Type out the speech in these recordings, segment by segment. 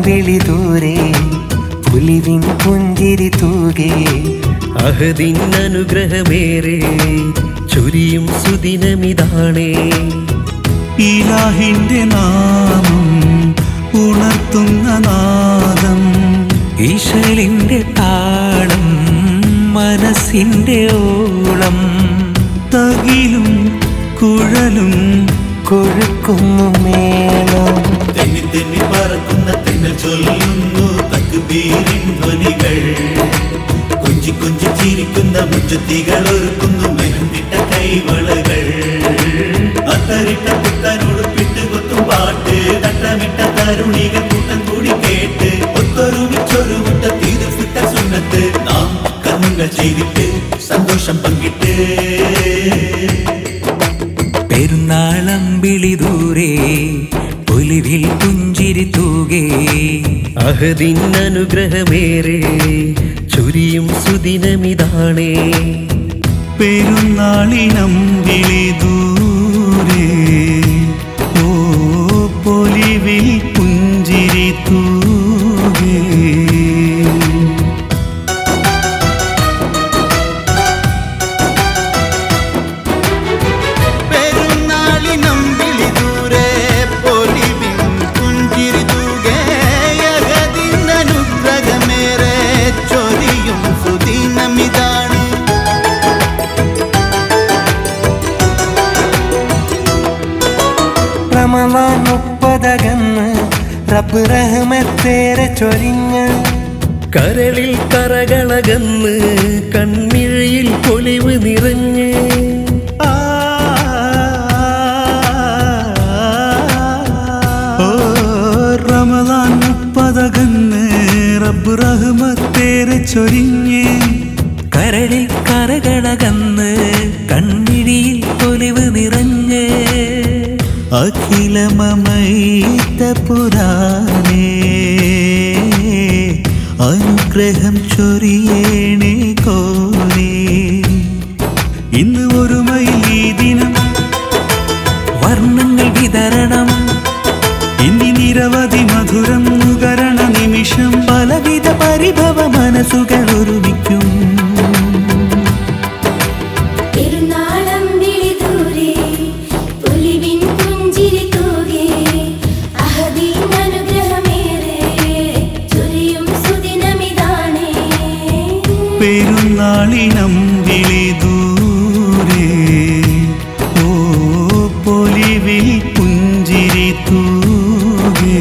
വിളി ദൂരെ പുലിവിൻ പുഞ്ചിരി തൂകെ അഹദിൻ അനുഗ്രഹമേറെ ചൊരിയും സുദിനമിതാണേ ഇലാഹിന്റെ നാമം ഉണർത്തുന്ന നാദം ഈശലിന്റെ താളം മനസ്സിന്റെ ഓളം തകിലും കുഴലും കൊഴുക്കുന്നു മേളം തെന്നി തെന്നി പറക്കുന്ന തെന്നൽ ചൊല്ലുന്നു തക്കുബീരിൻ ധ്വനികൾ കൊഞ്ചി കൊഞ്ചി ചിരിക്കുന്ന മുറ്റത്തികൾ ഒരുക്കുന്നു മെഹന്തിട്ട കൈവളകൾ അത്തരിട്ട പുത്തനോടുപ്പിട്ട് കൊത്തും പാട്ട് തട്ടമിട്ട തരുണികൾ കൂട്ടം കൂടി കേട്ട് ഒത്തൊരുമിച്ചൊരു മുട്ട തീർത്തിട്ട സുന്നത്ത് നാം കണ്ണുകൾ ചെയ്തിട്ട് സന്തോഷം പങ്കിട്ട് പെരുന്നാളം വിളി ദൂരെ പുലിവിൽ പുഞ്ചിരി തൂകെ അഹദിൻ അനുഗ്രഹമേറെ ചൊരിയും സുദിനമിതാണേ പെരുന്നാളിനം വിളി ദൂരെ ഓ പൊലിവിൽ പുഞ്ചിരി തൂകേ പെരുന്നാളിനം വിളി ദൂരെ പൊലിവിൻ പുഞ്ചിരി തൂകേ യഹദിനനുഗ്രഹമേറെ ചൊരിയും സുദിനമിതാണ് റമദാൻ മുപ്പതകന്ന് റബ്ബ് റഹ്മത്തേറെ ചൊരിഞ്ഞ് കരളിൽ കറകളകന്ന് കൺമിഴിയിൽ പൊലിവ് നിറഞ്ഞ് ഓ റമദാൻ മുപ്പതകന്ന് റബ്ബ് റഹ്മത്തേറെ ചൊരിഞ്ഞ് കരളിൽ കരകളകന്ന് കൺമിഴിയിൽ പൊലിവ് നിറഞ്ഞ് അഖിലമമൈത പുരാണേ അനുഗ്രഹം ചൊരിയേണേ കോരേ ഇന്ന് ഒരു മൈലി ദിനം വർണ്ണങ്ങൾ വിതരണം ഇനി നിരവധി മധുരം നുകരണ നിമിഷം പലവിധ പരിഭവ മനസ്സുകൾ ഒരുമിക്കും പെരുന്നാളം വിളി ദൂരെ പുലിവിൻ പുഞ്ചിരി തൂകെ അഹദീൻ അനുഗ്രഹമേറെ ചൊരിയും സുദിനമിതാണേ പെരുന്നാളിനം വിളി ദൂരെ ഓ പൊലിവിൽ പുഞ്ചിരി തൂകേ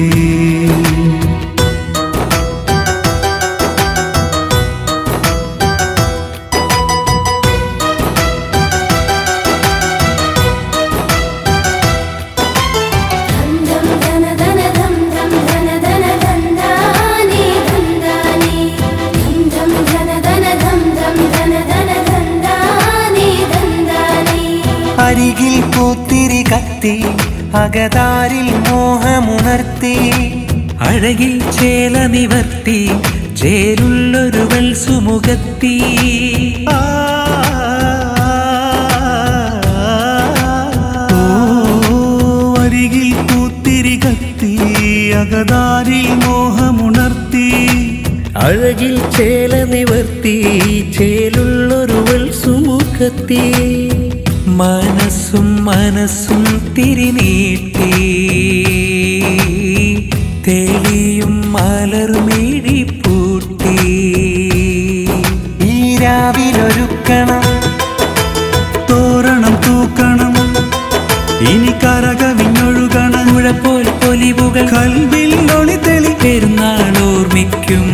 ധം ധം ധന ധന ധം ധം ധന ധന ധന്ദാനി ധന്ദാനി ധം ധം ധന ധന ധം ധം ധന ധന ധന്ദാനി ധന്ദാനി അരികിൽ പൂത്തിരി കത്തി അകതാരിൽ മോഹമുണർത്തി അഴകിൽ ചേല നിവർത്തി ചേരുള്ളൊരുവൾ സുമുഖത്തി ഓ അരികിൽ പൂത്തിരി കത്തി അകതാരിൽ മോഹമുണർത്തി അഴകിൽ ചേല നിവർത്തി ചേലുള്ളൊരുവൾ സുമുഖത്തി മനസ്സും മനസ്സും തിരിനീട്ടി തെളിയും മലർമിഴി പൂട്ടി ഈ രാവിലൊരുക്കണം തോരണം തൂക്കണം ഇനി കരകവിഞ്ഞൊഴുകണം മുഴപ്പോൽ പൊലിവുകൾ കൽവിൽ ഒളി തെളി പെരുന്നാൾ ഓർമ്മിക്കും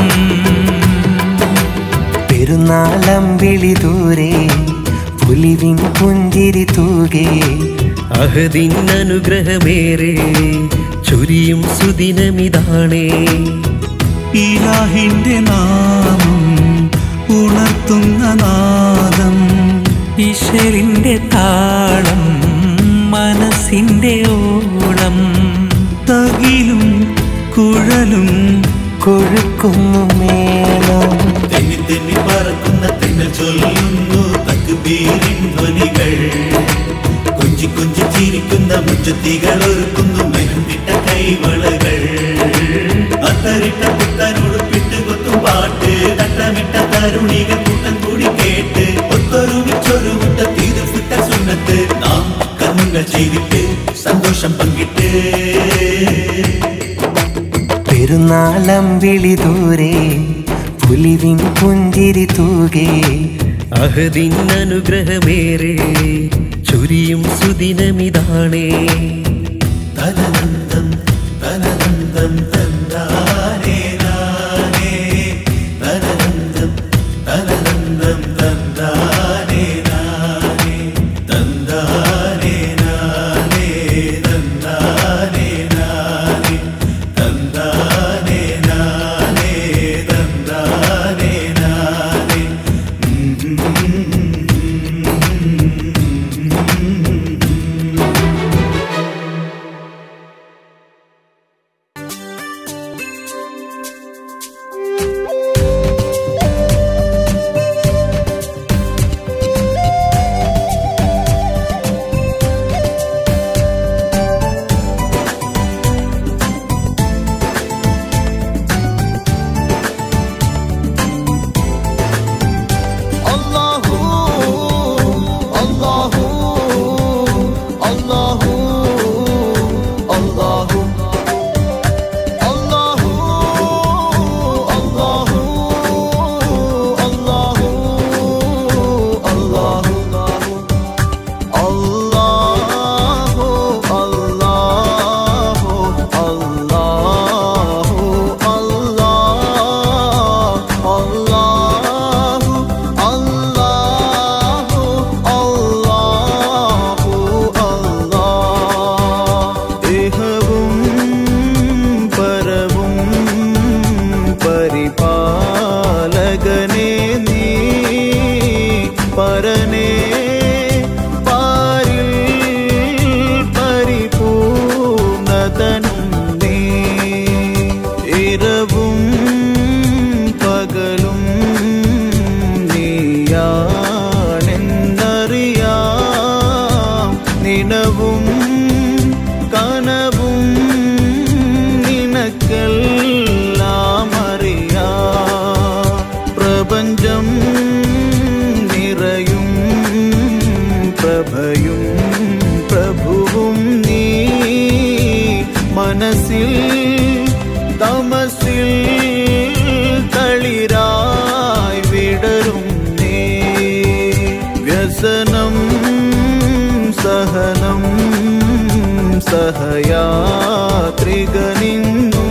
പെരുന്നാളം വിളി ദൂരെ പുലിവിൻ പുഞ്ചിരി തൂകെ അഹദിൻ അനുഗ്രഹമേറെ ചൊരിയും സുദിനമിതാണേ ഇലാഹിന്റെ നാമം ഉണർത്തുന്ന നാദം ഈശ്വരിന്റെ താളം മനസ്സിന്റെ ഓളം തകിലും കുഴലും കൊഴുക്കുന്നു മേളം തെന്നി തെന്നി പറക്കുന്ന തെന്നൽ ചൊല്ലുന്നു തക്കുബീരിൻ ധ്വനികൾ കൊഞ്ചി കൊഞ്ചി ചിരിക്കുന്ന മുറ്റത്തികൾ ഒരുക്കുന്നു മെഹന്തിട്ട കൈവളകൾ പുത്തരിട്ട പുത്തനുടുപ്പിട്ട് കൊത്തും പാട്ട് തട്ടമിട്ട തരുണികൾ കൂട്ടം കൂടി കേട്ട് ഒത്തൊരുമിച്ചൊരു മുട്ട തീരുപ്പിട്ട സുന്നത്ത് നാം കർമ്മങ്ങൾ ചെയ്തിട്ട് സന്തോഷം പങ്കിട്ട് പെരുന്നാളം വിളി ദൂരെ പുലിവിൻ പുഞ്ചിരി തൂകേ അഹദിൻ അനുഗ്രഹമേറെ ചുരിയും സുദിനമിതാണേ തനനന്ദം തനനന്ദം തന്താനേ നാനേ തനനന്ദം തനനന്ദം തന്താനേ നാനേ തന്താനേ നാനേ തന്താനേ നാനേ തന്താനേ നാനേ തന്താനേ നാനേ അല്ലാഹു അല്ലാഹു അല്ലാഹു അല്ലാഹു അല്ലാഹു അല്ലാഹു അല്ലാഹു അല്ലാഹു അല്ലാഹു അല്ലാഹു അല്ലാഹു അല്ലാഹു അല്ലാഹു അല്ലാഹു അല്ലാഹു ഇഹവും പരവും പരിപാലകനെ നീ പരനേ പാരിൽ പരിപൂർണതനും നീ ഇരവും പകലും നീയാണെന്നറിയാം നിനവും കനവും നിനക്കെല്ലാം അറിയാം പ്രപഞ്ചം നിറയും പ്രഭയും പ്രഭുവും നീ മനസ്സിൽ തമസിൽ തളിരായി വിടരും നീ വ്യസനം സഹനം സഹയാത്രികനിന്നും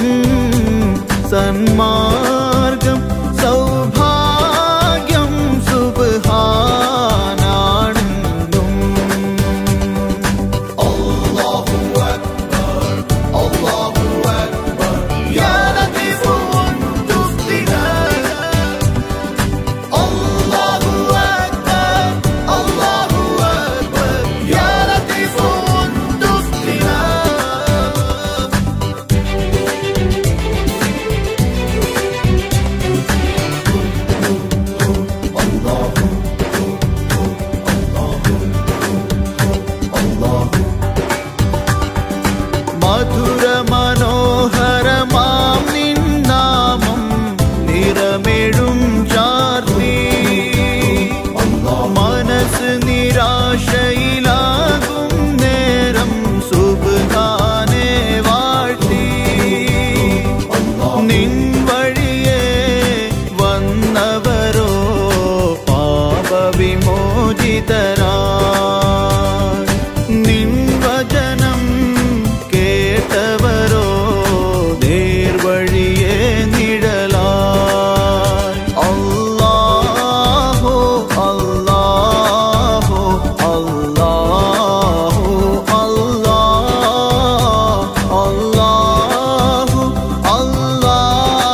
സന്മാർഗം സൗഭാഗ്യം സുബാനാണെന്നും يا لطيف تفتنا الله أكبر الله أكبر يا لطيف تفتنا മധുര മനോഹരമാം നിന്നാമം നിറമെഴും ചാർത്തി മനസ്സ് നിരാശയിലാകും നേരം സുബാനെ വാഴ്ത്തി നിൻ വഴിയെ വന്നവരോ പാപവിമോചിതരാ നിൻ വചനം കേട്ടവരോ നേർവഴിയെ നിഴലായി അല്ലാഹു അല്ലാഹു അല്ലാഹു അല്ലാഹു അല്ലാഹു അല്ലാഹു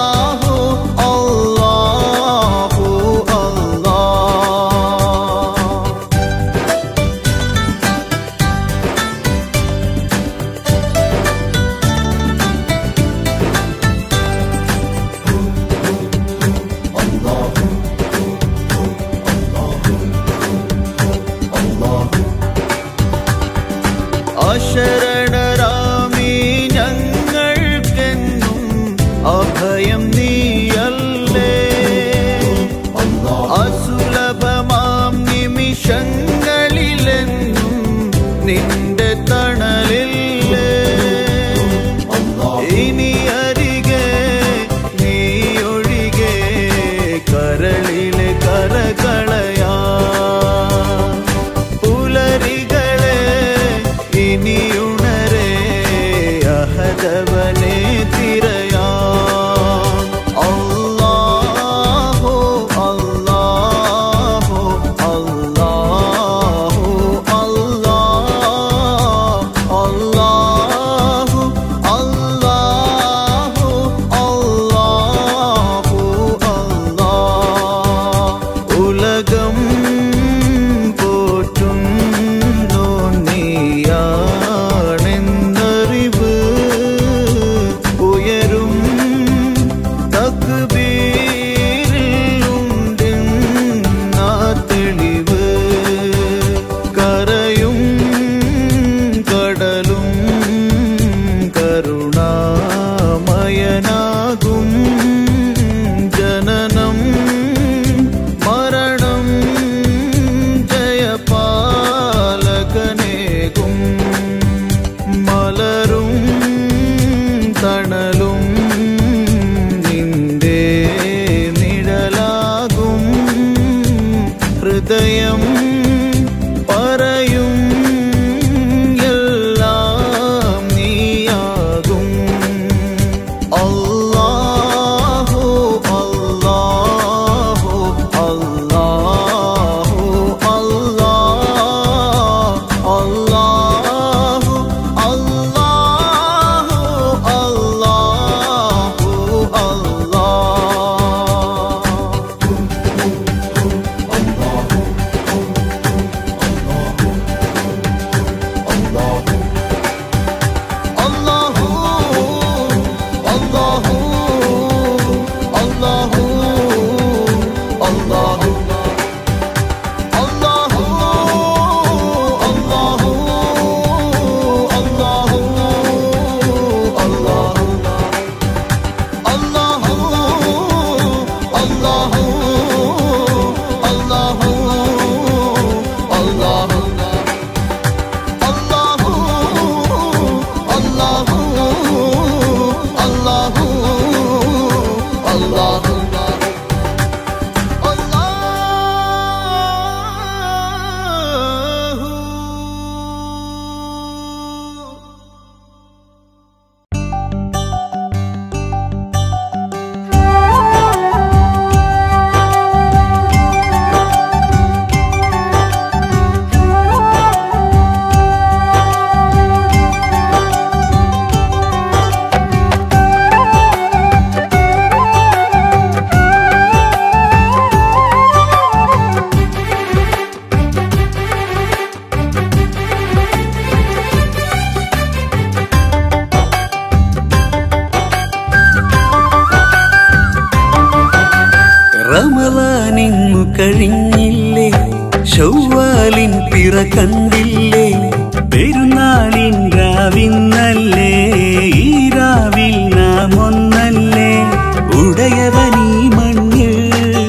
കഴിഞ്ഞില്ലേ ഷൗവാലിൻ പിറ കണ്ടില്ലേ പെരുന്നാളിൻ രാവിന്നല്ലേ ഈ രാവിൽ നാം ഒന്നല്ലേ ഉടയവനീ മണ്ണിൽ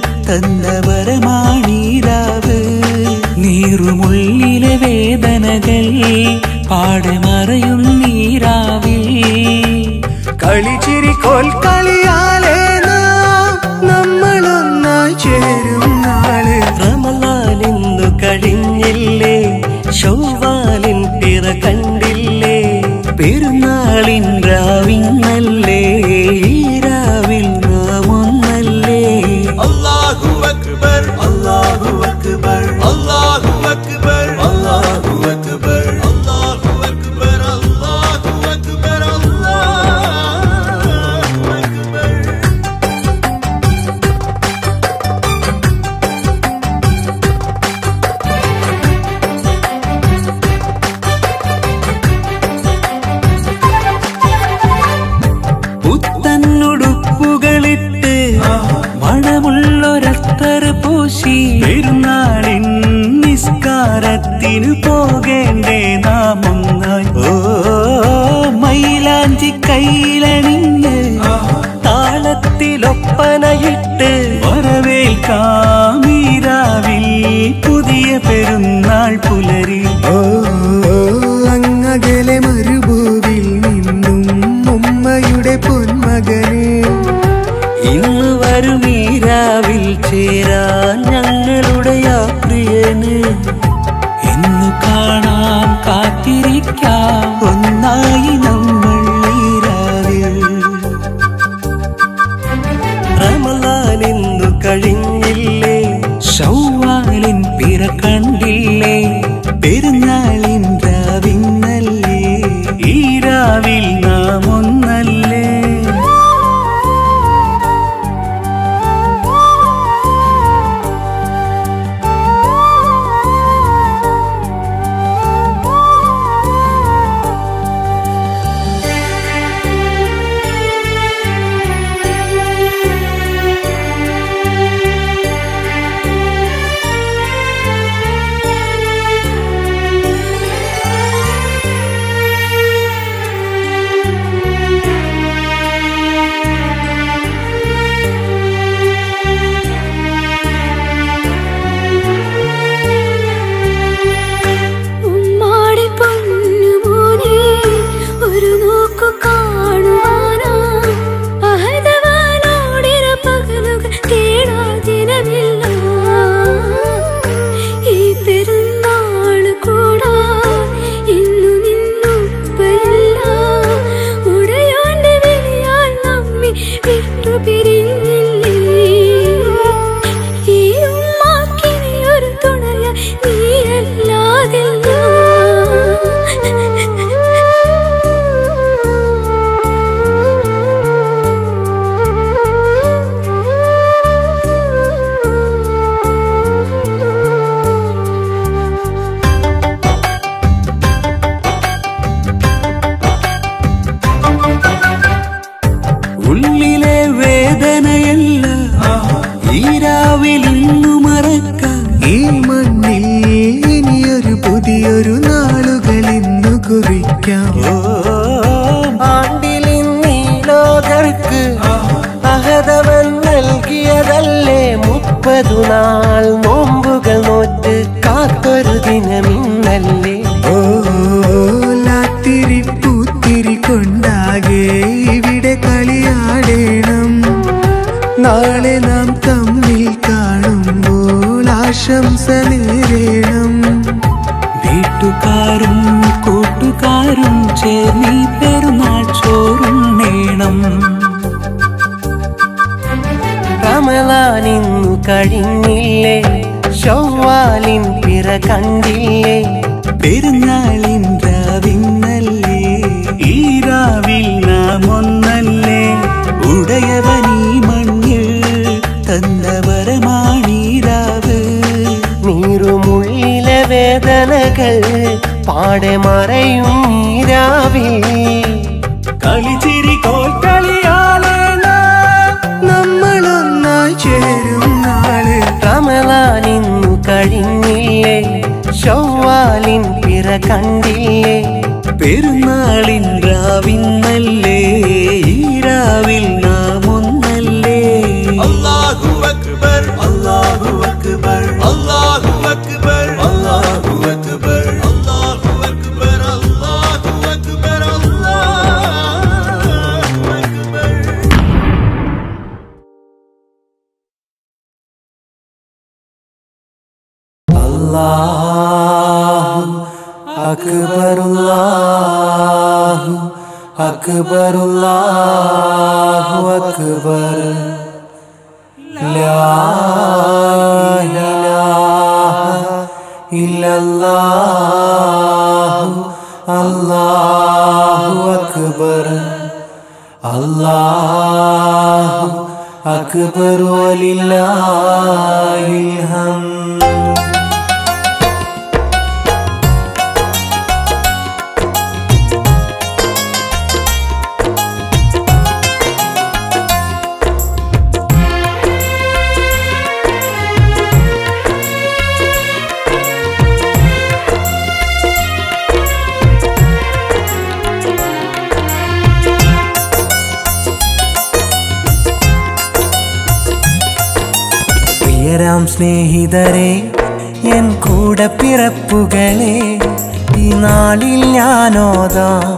തന്നവരമാണീരാവ് നീറുമുള്ളിലെ വേദനകൾ പാടെ മറയും നീരാവിൽ കളിച്ചിരി കോൽക്കളിയാലേ നാം നമ്മളൊന്നായി ചേരും നാള് റമലാനിന്നു കഴിഞ്ഞില്ലേ ഷൗവാലിൻ പിറ കണ്ടില്ലേ പെരുന്നാളിൻ രാവിന്നല്ലേ ഈ രാവിൽ നാം ഒന്നല്ലേ അല്ലാഹു അക്ബർ അല്ലാഹു അക്ബർ അല്ലാഹു അക്ബർ അല്ലാഹു അക്ബർ അല്ലാഹു അക്ബർ അല്ലാഹു അക്ബർ അല്ലാഹു അക്ബർ പുത്തന്നുടുപ്പുകളിട്ട് മണമുള്ളൊരത്തർ പൂശി പെരുന്നാളിൻ നിസ്കാരത്തിനു പോകേണ്ടേ നാം ഒന്നായി ഓ മൈലാഞ്ചി കൈലണിഞ്ഞ് താളത്തിലൊപ്പനയിട്ട് വരവേൽക്കാമീരാവിൽ പുതിയ പെരുന്നാൾ പുലരി ഓ അങ്ങകലെ മരുഭൂവിൽ നിന്നും ഉമ്മയുടെ പൊന്മകനെ ഇന്ന് വരും ഈ രാവിൽ ചേരാൻ ഞങ്ങളുടെ യാത്രിയന് എന്നു കാണാൻ കാത്തിരിക്കാം ഒന്നായി നമ്മൾ ഈരാവിൽ റമലാനിന്നു കഴിഞ്ഞില്ലേ ഷൗവാലിൻ പിറ കണ്ടില്ലേ പെരുന്നാളിൻ രാവിന്നല്ലേ ഈ രാവിൽ നാം ഒന്നല്ലേ ഉമ്മാടെ പൊന്നുമോനെ ഒരു നോക്കു കാണുവാനാ അഹദവാനോടിര പകലുകൾ കേടാ ദിനമില്ല ഈ പെരുന്നാള് കൂടാ ഇന്നു നിന്നുപ്പയില്ല ഉടയോന്റെ വിളിയാൽ നമ്മെ വിട്ടു പിരിഞ്ഞില്ലേ ഈ ഉമ്മാക്കിനി ഒരു തുണയ നീയല്ലാതില്ല ഉള്ളിലെ വേദനയല്ല ഈ രാവിൽ ഇന്നു മറക്കാം ഈ മണ്ണിൽ ഇനിയൊരു പുതിയൊരു നാളുകൾ ഇന്നു കുറിക്കാം ഓ ആണ്ടിലിന്നീ ലോകർക്ക് അഹതവൻ നൽകിയതല്ലേ മുപ്പതു നാൾ നോമ്പുകൾ നോറ്റ് കാത്തൊരു ദിനമിന്നല്ലേ ഓ ലാത്തിരി പൂത്തിരി കൊണ്ടാകെ ഇവിടെ കളിയാടേണം നാളെ നാം തമ്മിൽ കാണുമ്പോൾ ആശംസ നേരേണം വീട്ടുകാരും കൂട്ടുകാരും ചേർന്നീ പെരുന്നാൾ ചോറും നേണം റമലാനിന്നു കഴിഞ്ഞില്ലേ ഷൗവാലിൻ പിറ കണ്ടില്ലേ പെരുന്നാളിൻ രാവിന്നല്ലേ ഈ രാവിൽ നാം ഒന്നല്ലേ ഉടയവനീ മണ്ണിൽ തന്നവരമാണീരാവ് നീറുമുള്ളിലെ വേദനകൾ പാടെ മറയും നീരാവിൽ കളിച്ചിരി കോൽക്കളിയാലേ നാം നമ്മളൊന്നായി ചേരും നാള് റമലാ അല്ലാഹു അക്ബറുല്ലാഹു അക്ബറുല്ലാഹു അക്ബർ ലാ ഇലാഹ ഇല്ലല്ലാഹു അല്ലാഹു അക്ബർ അല്ലാഹു അക്ബർ വലില്ലാഹിൽ ഹംദ് പ്രിയരാം സ്നേഹിതരെ എൻ കൂടെ പിറപ്പുകളെ ഈ നാളിൽ ഞാനോതാം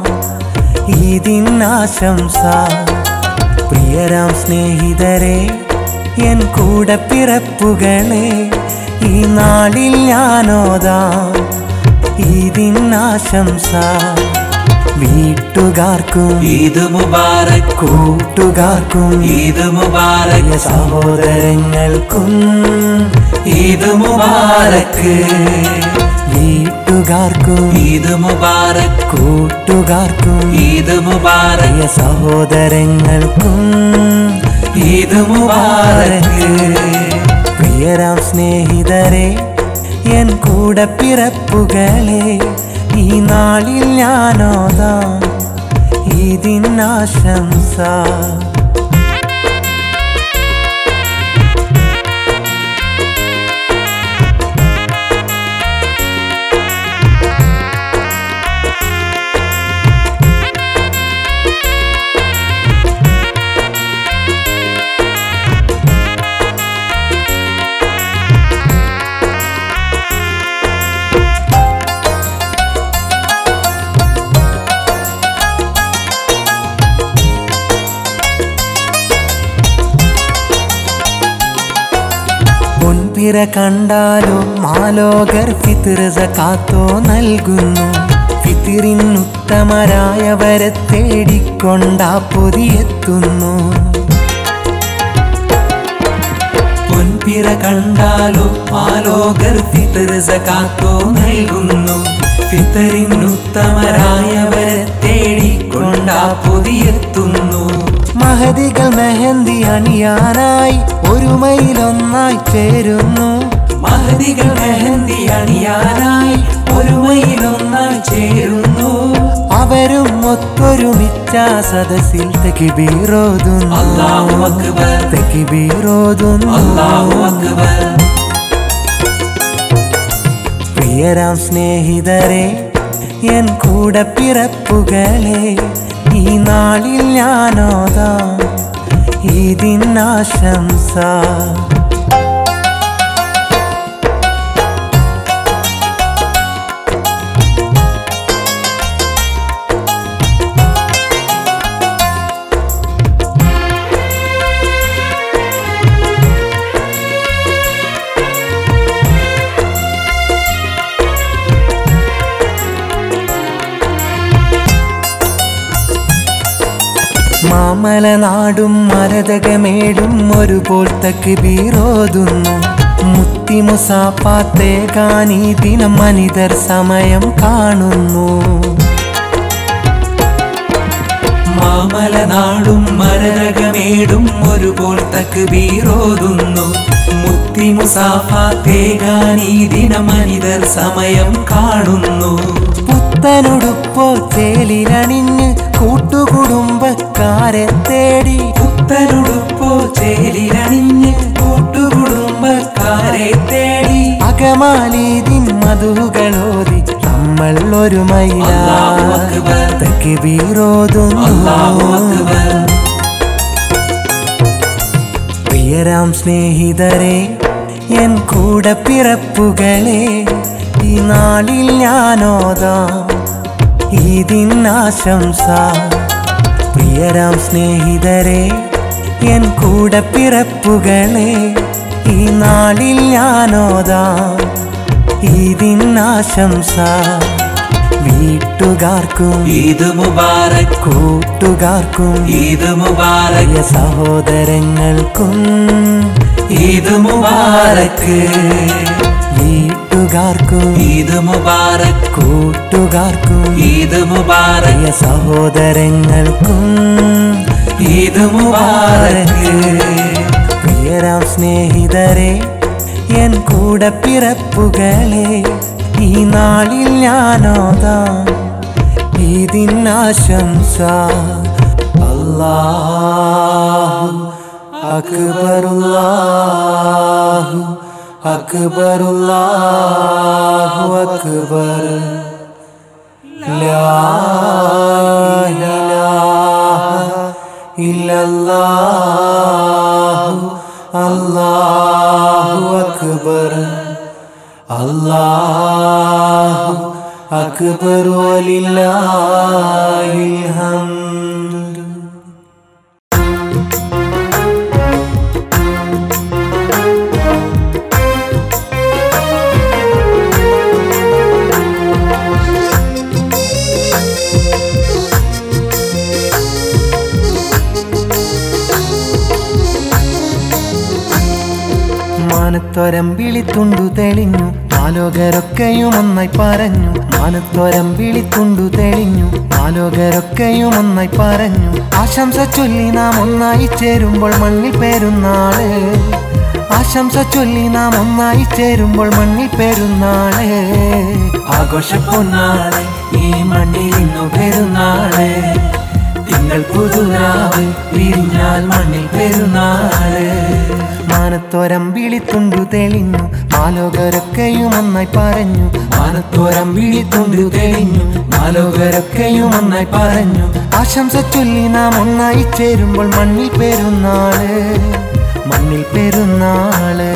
ഇതിനാശംസ പ്രിയരാം സ്നേഹിതരെ എൻ കൂടെ പിറപ്പുകളെ ഈ നാളിൽ ഞാനോതാം ഇതിനാശംസ വീട്ടുകാർക്കും ഈദ് മുബാറക് കൂട്ടുകാർക്കും ഈദ് മുബാറക് സഹോദരങ്ങൾക്കും ഈദ് മുബാറക്ക് വീട്ടുകാർക്കും ഈദ് മുബാറക് കൂട്ടുകാർക്കും ഈദ് മുബാറക് പ്രിയ സഹോദരങ്ങൾക്കും ഈദ് മുബാറക്ക് പ്രിയരാം സ്നേഹിതരെ എൻ കൂടെ പിറപ്പുകളെ ഈ നാളിൽ ഞാനോതാം ഇതിനാശംസ പൊൻപിറ കണ്ടാലോ മാലോകർ ഫിത്തിർ സക്കാത്തോ നൽകുന്നു ഫിത്തിറിനുത്തമരായവരെ തേടിക്കൊണ്ടാ പൊതിയെത്തുന്നു പൊൻപിറ കണ്ടാലോ ആലോകർ ഫിത്തർ സകാത്തോ നൽകുന്നു ഫിത്തറിനുത്തമരായവരെ തേടിക്കൊണ്ടാ പൊതിയെത്തുന്നു മഹതികൾ മെഹന്തി അണിയാനായി ഒരുമയിലൊന്നായി ചേരുന്നു മഹതികൾ മെഹന്തി അണിയാനായി ഒരുമയിലൊന്നായി ചേരുന്നു അവരും ഒത്തൊരുമിച്ച സദസ്സിൽ തെക്കിബീറോതുന്നു അല്ലാഹു അക്ബർ തെക്കിബീറോതുന്നു അല്ലാഹു അക്ബർ പ്രിയരാം സ്നേഹിതരെ എൻ കൂടെ പിറപ്പുകളെ ഈ നാളിൽ ഞാനോതാം ഇതിനാശംസ മാമലനാടും മരതകമേടും ഒരുപോൽ തക്ക് ബീറോതുന്നു മുത്തിമുസാപ്പാത്തേകാനീ ദിനം മനിതർ സമയം കാണുന്നു മാമലനാടും മരരകമേടും ഒരുപോൽ തക്ക് ബീറോതുന്നു മുത്തി മുസാഫാത്തേകാനീ ദിനമനിതർ സമയം കാണുന്നു പുത്തനുടുപ്പോ ചേലിലണിഞ്ഞ് കൂട്ടുകുടുംബക്കാരെ തേടി പുത്തനുടുപ്പോ ചേലിലണിഞ്ഞ് കൂട്ടുകുടുംബക്കാരെ തേടി അകമാലീതിൻ മധുകളോതി നമ്മൾ ഒരു അല്ലാഹു അക്ബർ. മൈലാക്ക് ബീറോതുന്നു അല്ലാഹു അക്ബർ പ്രിയരാം സ്നേഹിതരെ എൻ കൂടെ പിറപ്പുകളെ ഈ നാളിൽ ഞാനോതാം ഇതിനാശംസ പ്രിയരാം സ്നേഹിതരെ എൻ കൂടെ പിറപ്പുകളെ ഈ നാളിൽ ഞാനോതാം ഇതിനാശംസ വീട്ടുകാർക്കും ഈദ് മുബാറക് കൂട്ടുകാർക്കും ഈദ് മുബാറക് പ്രിയ സഹോദരങ്ങൾക്കും ഈദ് മുബാറക് വീട്ടുകാർക്കും ഈദ് മുബാറക് കൂട്ടുകാർക്കും ഈദ് മുബാറക് പ്രിയ സഹോദരങ്ങൾക്കും ഈദ് മുബാറക് പ്രിയരാം സ്നേഹിതരെ എൻ കൂടെ പിറപ്പുകളെ ഈ നാളിൽ ഞാനോതാം ഇതിനാശംസ അല്ലാഹു അക്ബറുല്ലാഹു അക്ബറുല്ലാഹു അക്ബർ ലാ ഇലാഹ ഇല്ലല്ലാഹു അല്ലാഹു അക്ബർ അല്ലാഹു അക്ബർ വലില്ലാഹിൽ ഹംദ് മാനത്തോരം വിളിത്തുണ്ടു തെളിഞ്ഞു ആലോകരൊക്കെയും ഒന്നായി പറഞ്ഞു മാനത്തോരം വിളിത്തുണ്ടു തെളിഞ്ഞു ആലോകരൊക്കെയും ഒന്നായി പറഞ്ഞു ആശംസ ചൊല്ലി നാം ഒന്നായി ചേരുമ്പോൾ മണ്ണിൽ പേരുന്നാള് ആശംസ ചൊല്ലി നാം ഒന്നായി ചേരുമ്പോൾ മണ്ണിൽ പേരുന്നാള് ആഘോഷ പൊന്നാളെ ഈ മണ്ണിൽ ഇന്നു പെരുന്നാളെ തിങ്കൾ പുതുരാവ് വിരിഞ്ഞാൽ മണ്ണിൽ പെരുന്നാള് മാനത്തോരം വിളിത്തുണ്ടു തെളിഞ്ഞു ആലോകരൊക്കെയും ഒന്നായി പറഞ്ഞു മാനത്തോരം വിളിത്തുണ്ടു തെളിഞ്ഞു നാലോകരൊക്കെയും ഒന്നായി പറഞ്ഞു ആശംസ ചൊല്ലി നാം ഒന്നായി ചേരുമ്പോൾ മണ്ണിൽ പെരുന്നാള് മണ്ണിൽ പെരുന്നാള്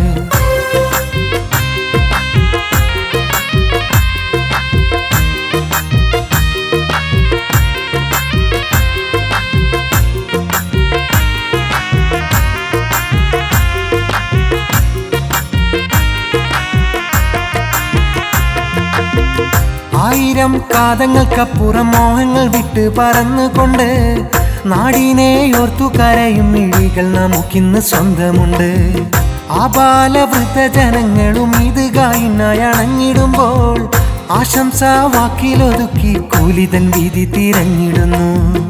ആയിരം കാതങ്ങൾക്കപ്പുറം മോഹങ്ങൾ വിട്ട് പറന്നുകൊണ്ട് നാടിനെ ഓർത്തു കരയും മിഴികൾ നമുക്കിന്ന് സ്വന്തമുണ്ട് ആബാലവൃദ്ധ ജനങ്ങളും ഇത് ഗായിനായി അണഞ്ഞിടുമ്പോൾ ആശംസ വാക്കിലൊതുക്കി കൂലിതൻ വീതി തിരഞ്ഞിടുന്നു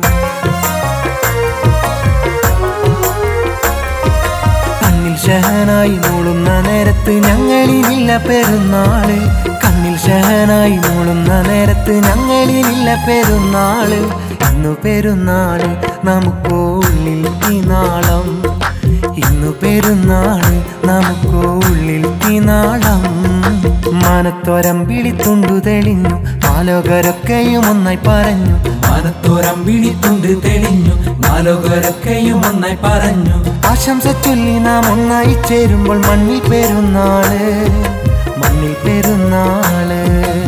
കണ്ണിൽ ഷഹനായി മൂളുന്ന നേരത്ത് ഞങ്ങളിലില്ല പെരുന്നാള് കണ്ണിൽ ഷഹനായി മൂളുന്ന നേരത്ത് ഞങ്ങളിലില്ല പെരുന്നാള് ഇന്നു പെരുന്നാള് നമുക്കുള്ളിൽ ഈ നാളം ഇന്നു പെരുന്നാള് നമുക്കുള്ളിൽ ഈ നാളം മാനത്തോരം വിളിത്തുണ്ടു തെളിഞ്ഞു ആലോകരൊക്കെയും ഒന്നായി പറഞ്ഞു മാനത്തോരം വിളിത്തുണ്ട് തെളിഞ്ഞു നാലോകരൊക്കെയും ഒന്നായി പറഞ്ഞു ആശംസ ചൊല്ലി നാം ഒന്നായി ചേരുമ്പോൾ മണ്ണിൽ പെരുന്നാള് മണ്ണിൽ പെരുന്നാള്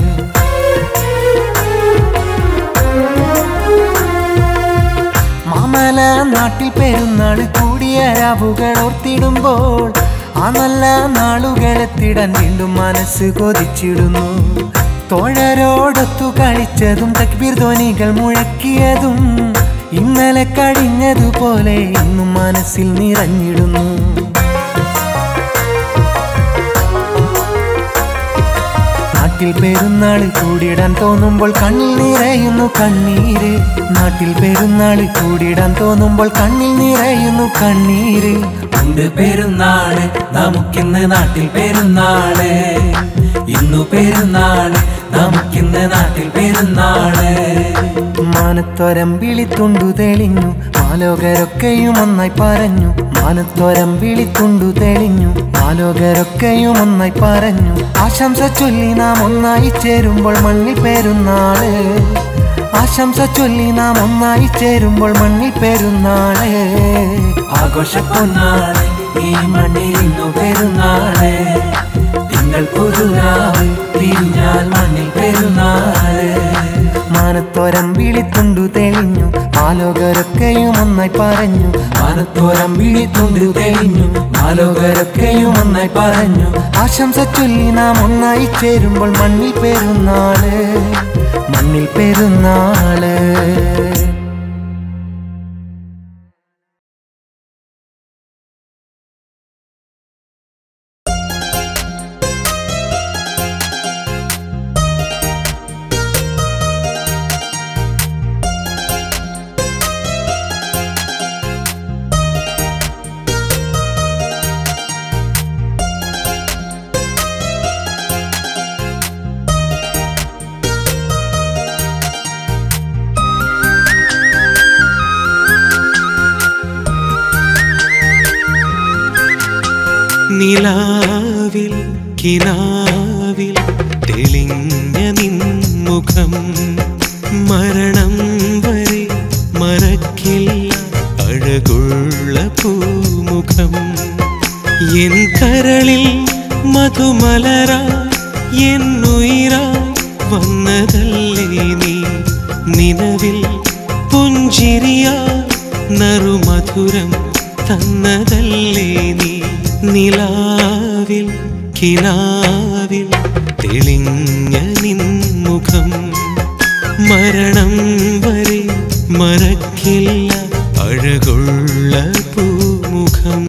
മാമല നാട്ടിൽ പെരുന്നാള് കൂടിയ രാവുകൾ ഓർത്തിടുമ്പോൾ ആ നല്ല നാളുകളെത്തിടാൻ വീണ്ടും മനസ്സ് കൊതിച്ചിടുന്നു തോഴരോടൊത്തു കളിച്ചതും തക്ബീർ ധ്വനികൾ മുഴക്കിയതും ഇന്നലെ കഴിഞ്ഞതുപോലെ ഇന്നും മനസ്സിൽ നിറഞ്ഞിടുന്നു നാട്ടിൽ പെരുന്നാള് കൂടിയിടാൻ തോന്നുമ്പോൾ കണ്ണിൽ നിറയുന്നു കണ്ണീര് നാട്ടിൽ പെരുന്നാള് കൂടിയിടാൻ തോന്നുമ്പോൾ കണ്ണിൽ നിറയുന്നു കണ്ണീര് ഉണ്ട് പെരുന്നാള് നമുക്കിന്ന് നാട്ടിൽ പെരുന്നാള് ഇന്നു പെരുന്നാള് നമുക്കിന്ന് നാട്ടിൽ പെരുന്നാള് മാനത്തോരം വിളിത്തുണ്ടു തെളിഞ്ഞു ആലോകരൊക്കെയും ഒന്നായി പറഞ്ഞു മാനത്തോരം വിളിത്തുണ്ടു തെളിഞ്ഞു ആലോകരൊക്കെയും ഒന്നായി പറഞ്ഞു ആശംസ ചൊല്ലി നാം ഒന്നായി ചേരുമ്പോൾ മണ്ണിൽ പെരുന്നാള് ആശംസ ചൊല്ലി നാം ഒന്നായി ചേരുമ്പോൾ മണ്ണിൽ പെരുന്നാള് ആഘോഷ പൊന്നാള് ഈ മണ്ണിൽ ഇന്നു പെരുന്നാള് തിങ്കൾ തിങ്കൾ പുതുനാൾ തിരിഞ്ഞാൽ മണ്ണിൽ പെരുന്നാള് മാനത്തോരം വിളിത്തുണ്ടു തെളിഞ്ഞു ആലോകരൊക്കെയും ഒന്നായി പറഞ്ഞു മാനത്തോരം വിളിത്തുണ്ടു തെളിഞ്ഞു ആലോകരൊക്കെയും ഒന്നായി പറഞ്ഞു ആശംസ ചൊല്ലി നാം ഒന്നായി ചേരുമ്പോൾ മണ്ണിൽ പെരുന്നാള് മണ്ണിൽ പെരുന്നാള് നിലാവിൽ കിനാവിൽ തെളിഞ്ഞ നിൻമുഖം മരണം വരെ മറക്കില്ല അഴകുള്ള പൂമുഖം എൻ കരളിൽ മധുമലരാ എന്നുയിരാ വന്നതല്ലേ നീ നിലവിൽ പുഞ്ചിരിയാ നറുമധുരം തന്നതല്ലേ നീ നിലാവിൽ കിനാവിൽ തെളിഞ്ഞ നിൻമുഖം മരണം വരെ മറക്കില്ല അഴകുള്ള പൂമുഖം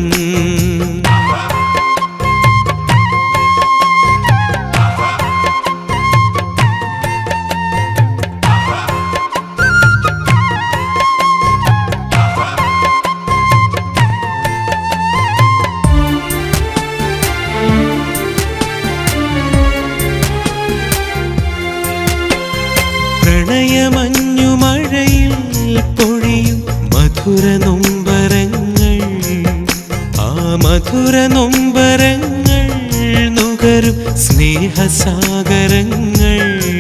പ്രണയമഞ്ഞു മഴയിൽ പൊഴിയും മധുര നൊമ്പരങ്ങൾ ആ മധുര നൊമ്പരങ്ങൾ നുകരും സ്നേഹസാഗരങ്ങൾ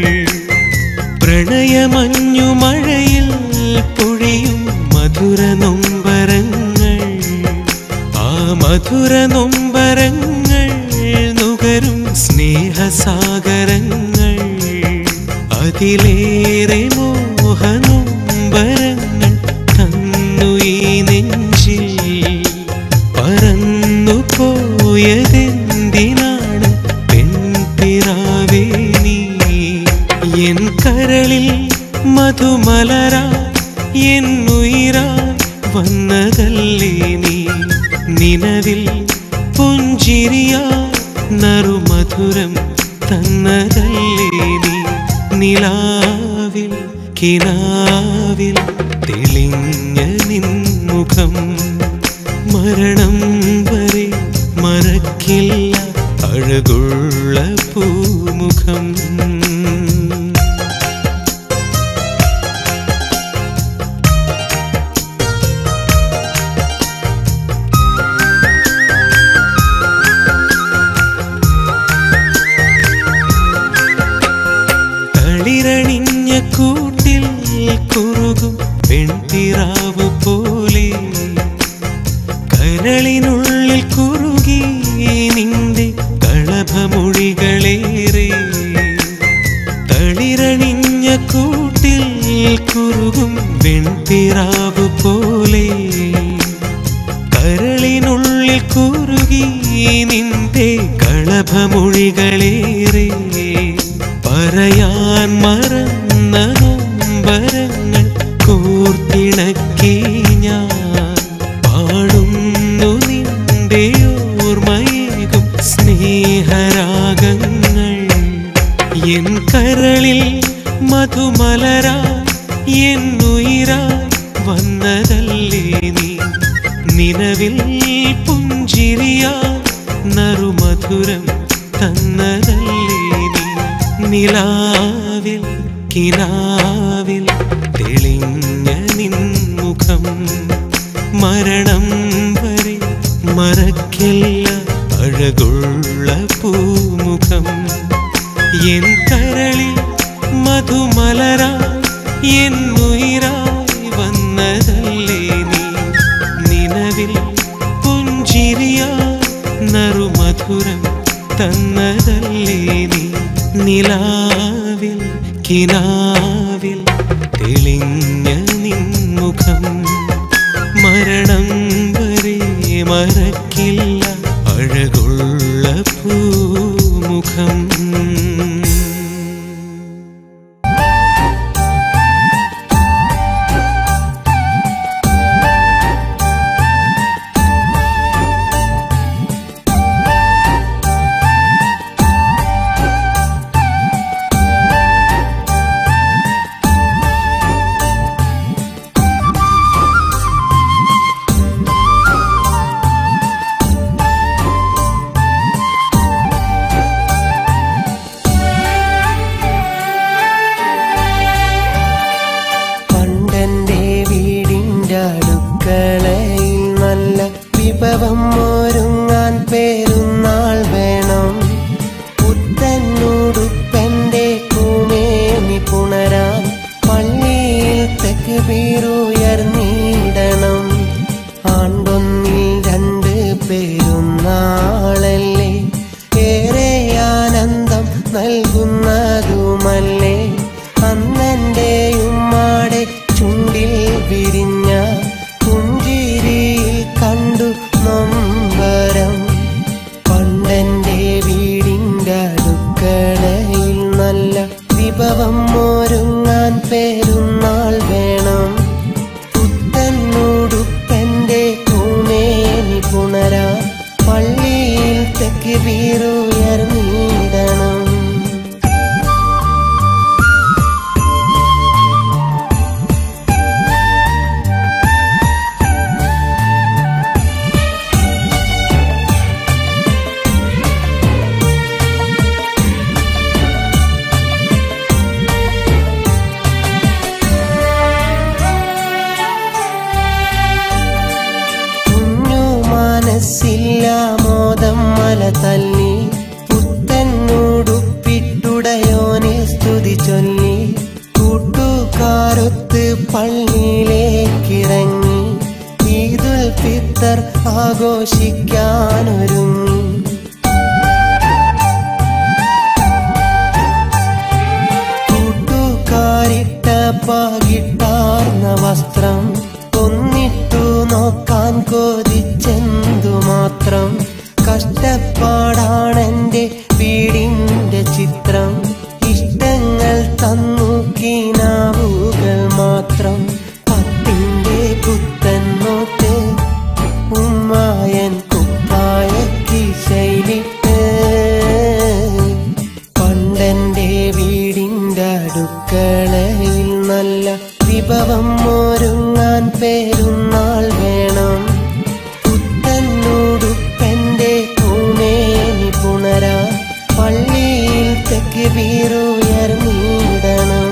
പ്രണയമഞ്ഞു മഴയിൽ പൊഴിയും മധുര നൊമ്പരങ്ങൾ ആ മധുര നൊമ്പരങ്ങൾ നുകരും സ്നേഹസാഗരങ്ങൾ അതിലേറെ മോഹനൊമ്പരങ്ങൾ തന്നു ഈ നെഞ്ചിൽ പറന്നു പോയതെന്തിനാണ് പെൺപിറാവേ നീ എൻ കരളിൽ മധുമലരാ എന്നുയിരാ വന്നതല്ലേ നീ നിലവിൽ പുഞ്ചിരിയാ നറുമധുരം തന്നതല്ലേ നീ നിലാവിൽ കിനാവിൽ തെളിഞ്ഞ നിൻമുഖം മരണം വരെ മറക്കില്ല അഴകുള്ള പൂമുഖം തളിരണിഞ്ഞ കൂട്ടിൽ കുറുകും പെൺതിറാവ് പോലെ കരളിനുള്ളിൽ കുറുകി നിന്റെ കളഭമൊഴികളേറെ തളിരണിഞ്ഞ കൂട്ടിൽ കുറുകും വെൺതിറാവ് പോലെ കരളിനുള്ളിൽ കുറുകി നിന്റെ കളഭമൊഴികളേറെ പറയാൻ മറന്ന നൊമ്പരങ്ങൾ കോർത്തിണക്കി ഞാൻ പാടുന്നു നിന്റെ ഓർമ്മയേകും സ്നേഹരാഗങ്ങൾ എൻ കരളിൽ മധുമലരാ എന്നുയിരായി വന്നതല്ലേ നീ നിലവിൽ പുഞ്ചിരിയാ നറുമധുരം തന്നതല്ലേ നീ നിലാവിൽ കിനാവിൽ തെളിഞ്ഞ നിൻമുഖം മരണം വരെ മറക്കില്ല അഴകുള്ള പൂമുഖം എൻ കരളിൽ മധുമലരാ എന്നുയിരായി വന്നതല്ലേ നീ നിലവിൽ പുഞ്ചിരിയാ നറുമധുരം തന്നതല്ലേ നീ നിലാവിൽ കിനാവിൽ തെളിഞ്ഞ നിൻമുഖം മരണം വരെ മറക്കില്ല അഴകുള്ള പൂമുഖം പണ്ടെന്റെ വീടിന്റെ അടുക്കളയിൽ നല്ല വിഭവം ഒരുങ്ങാൻ പേരുന്നാൾ വേണം പുത്തന്നുടുപ്പെന്റെ കൂമേനി പുണരാൻ പള്ളിയിൽ തെക്ക് വീറുയർന്നിടണം ആണ്ടൊന്നിൽ രണ്ട് പേരുന്നാളല്ലേ ഏറെ ആനന്ദം നൽകുന്നതുമല്ലേ അന്നെന്റെ ഉമ്മാടെ ചുണ്ടിൽ വിരിഞ്ഞ പുഞ്ചിരിയിൽ കണ്ടു നൊമ്പരം പണ്ടെന്റെ വീടിന്റെ അടുക്കളയിൽ നല്ല വിഭവം ഒരുങ്ങാൻ പേരുന്നാൾ വേണം പുത്തന്നുടുപ്പെന്റെ കൂമേനി പുണരാ പള്ളിയിൽ തെക്ക് വീറുയർന്നിടണം കുഞ്ഞു മനസ്സില്ല മോദം മല തല്ലി പുത്തന്നുടുപ്പിട്ടുടയോനെ സ്തുതി ചൊല്ലി കൂട്ടുകാരൊത്ത് പള്ളിയിലേക്കിറങ്ങി ഈദുൽ ഫിത്തർ ആഘോഷിക്കാനൊരുങ്ങി കൂട്ടുകാരിട്ട പാകിട്ടാർന്ന വസ്ത്രം കൊന്നിട്ടു നോക്കാൻ കൊതിച്ചെന്തു മാത്രം കഷ്ടപ്പാടാണെന്റെ വീടിന്റെ ചിത്രം ഇഷ്ടങ്ങൾ തന്നു കിനാവുകൾ മാത്രം പത്തിന്റെ പുത്തൻ നോട്ട് ഉമ്മായൻ കുപ്പായ കിശയിലിട്ട് പണ്ടെന്റെ വീടിന്റെ അടുക്കളയിൽ നല്ല വിഭവം ഒരുങ്ങാൻ പേരുന്നാൾ വേണം പുത്തന്നുടുപ്പെന്റെ പൂമേനി പുണരാ പള്ളിയിൽ തെക്ക് വീറുയർന്നിടണം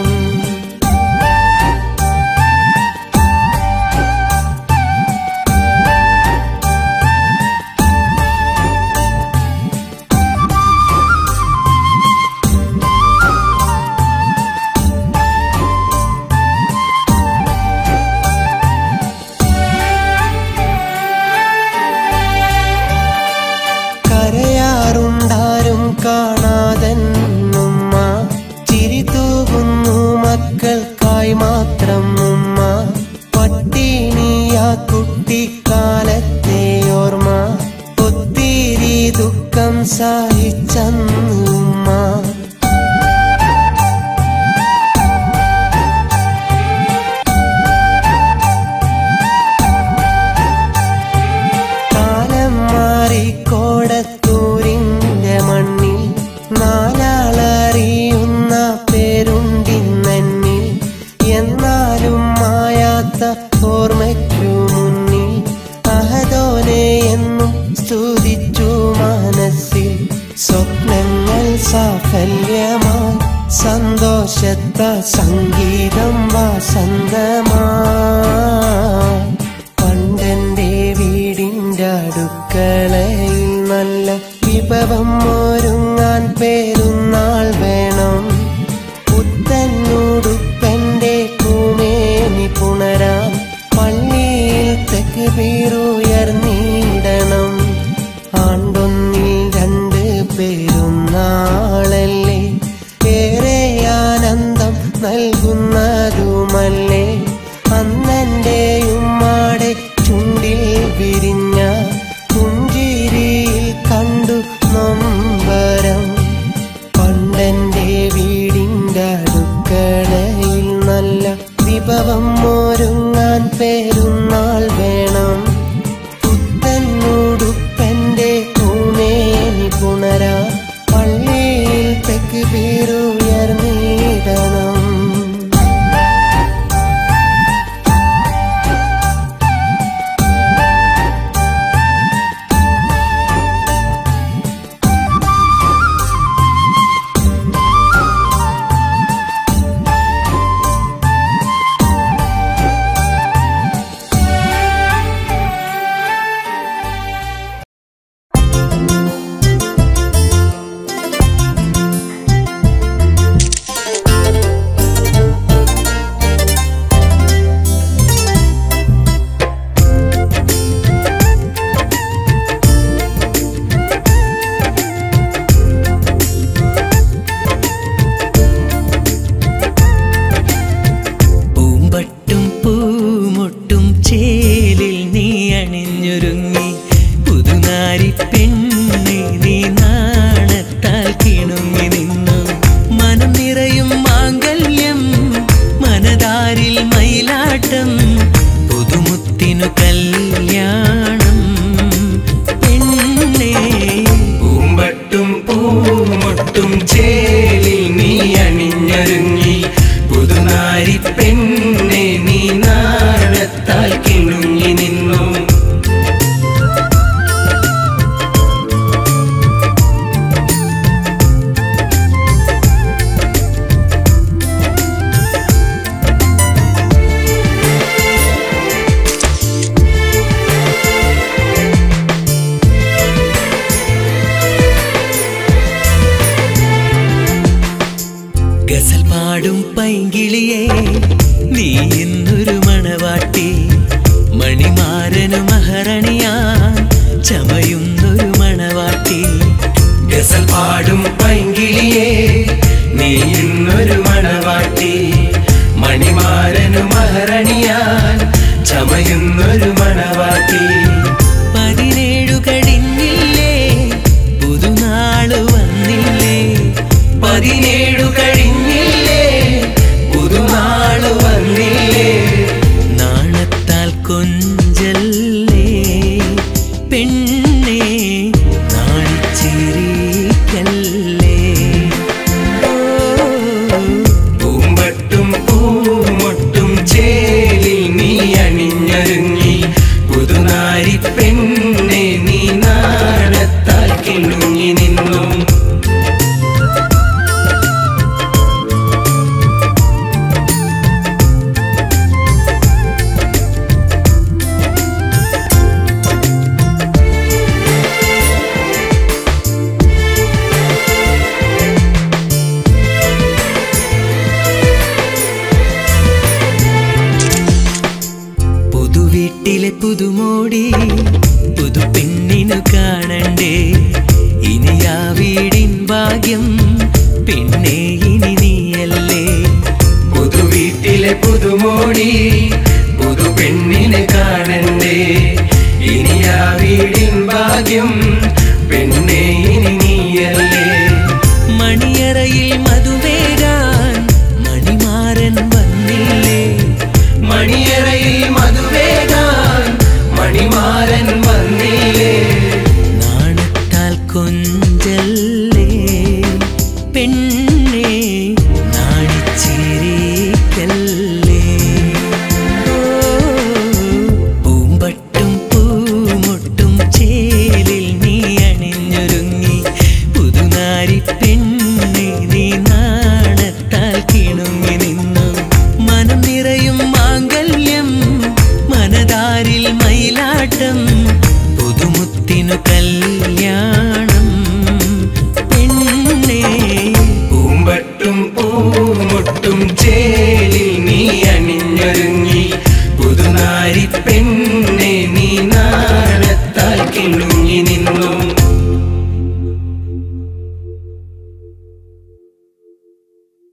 കരയാറുണ്ടാരും കാണാതെന്നുമ്മ ചിരി തൂകുന്നു മക്കൾക്കായി മാത്രം ഉമ്മ പട്ടിണിയാ കുട്ടിക്കാലത്തെ ഓർമ്മ ഒത്തിരി ദുഃഖം സഹിച്ചന്ന് ഉമ്മ കാലം മാറി കോടത്തൂരിന്റെ മണ്ണിൽ നാലാളറിയുന്ന പേരുണ്ടിന്നെന്നിൽ എന്നാലും മായാത്ത ഓർമ്മയ്ക്കു മുന്നിൽ അഹദോനെ എന്നും സ്തുതിച്ചു മനസ്സിൽ സ്വപ്നങ്ങൾ സാഫല്യമായി സന്തോഷത്ത സംഗീതം വസന്തമായി പണ്ടെന്റെ വീടിന്റെ അടുക്കളയിൽ നല്ല വിഭവം ഒരുങ്ങാൻ പേരുന്നാൾ വേണം പുത്തന്നുടുപ്പെന്റെ കൂമേനി പുണരാൻ പള്ളിയിൽ തെക്ക് വീറുയർന്നിടണം ആണ്ടൊന്നിൽ രണ്ട് പേര് വിരിഞ്ഞ പുഞ്ചിരിയിൽ കണ്ടു നൊമ്പരം പണ്ടെന്റെ വീടിന്റെ അടുക്കളയിൽ നല്ല വിഭവം ഒരുങ്ങാൻ പെരുന്നാൾ വേണം പുത്തനുടുപ്പന്റെ പൂമേനി പുണരാ പള്ളിയിൽ തെക്ക് പേരുയർന്നിടണം പൂമ്പട്ടും പൂമൊട്ടും ചേലിൽ നീ അണിഞ്ഞൊരുങ്ങി പുതുനാരി പെണ്ണെ നീ നാണത്താൽ കിണുങ്ങി നിന്നു മനം നിറയും മാംഗല്യം മനതാരിൽ മയിലാട്ടം പുതുമുത്തിനു കല്യാണം പെണ്ണേ പൂമ്പട്ടും പൂമൊട്ടും ചേലിൽ നീ അണിഞ്ഞൊരുങ്ങി പുതുനാരി പെണ്ണെ നീ നാണത്താൽ കിണുങ്ങി നിന്നു ഗസൽ പാടും പൈങ്കിളിയെ നീ ഇന്നൊരു മണവാട്ടി മണിമാരനു മഹറണിയാൻ ചമയുന്നൊരു മണവാട്ടി ഗസൽ പാടും പൈങ്കിളിയേ നീ ഇന്നൊരു മണവാട്ടി മണിമാരനു മഹറണിയാൻ ചമയുന്നൊരു മണവാട്ടി പതിനേഴു കഴിഞ്ഞില്ലേ പുതുനാള് വന്നില്ലേ പതിനേഴു കഴിഞ്ഞില്ലേ പുതുനാള് വന്നില്ലേ നാണത്താൽ കൊഞ്ചല്ലേ പെണ്ണെ നാണിച്ചിരിക്കല്ലേ ഓ പൂമ്പട്ടും പൂമൊട്ടും ചേലിൽ നീ അണിഞ്ഞൊരുങ്ങി പുതുനാരി പെണ്ണെ നീ നാണത്താൽ കിണുങ്ങി നിന്നു പുതുവീട്ടിലെ പുതുമോടി പുതുപെണ്ണിനു കാണണ്ടേ ഇനി ആ വീടിൻ ഭാഗ്യം പെണ്ണെ ഇനി നീയല്ലേ പുതുവീട്ടിലെ പുതുമോടി പുതു പെണ്ണിനെ കാണണ്ടേ ഇനി ആ വീടിൻ ഭാഗ്യം പെണ്ണെ ഇനി നീയല്ലേ മണിയറയിൽ മധുവേകാൻ മണിമാരൻ വന്നില്ലേ മണിയറയിൽ മധുവേകാൻ മണിമാരൻ വന്നില്ലേ നാണത്താൽ കൊഞ്ചല്ലേ പെണ്ണെ നാണിച്ചിരിക്കല്ലേ ഓ, പൂമ്പട്ടും പൂമൊട്ടും ചേലിൽ നീ അണിഞ്ഞൊരുങ്ങി പുതുനാരി പെണ്ണെ നീ നാണത്താൽ കിണുങ്ങി നിന്നു മനം നിറയും മാംഗല്യം മനതാരിൽ മയിലാട്ടം പുതുമുത്തിനു കല്യാണം പെണ്ണേ പൂമ്പട്ടും പൂമൊട്ടും ചേ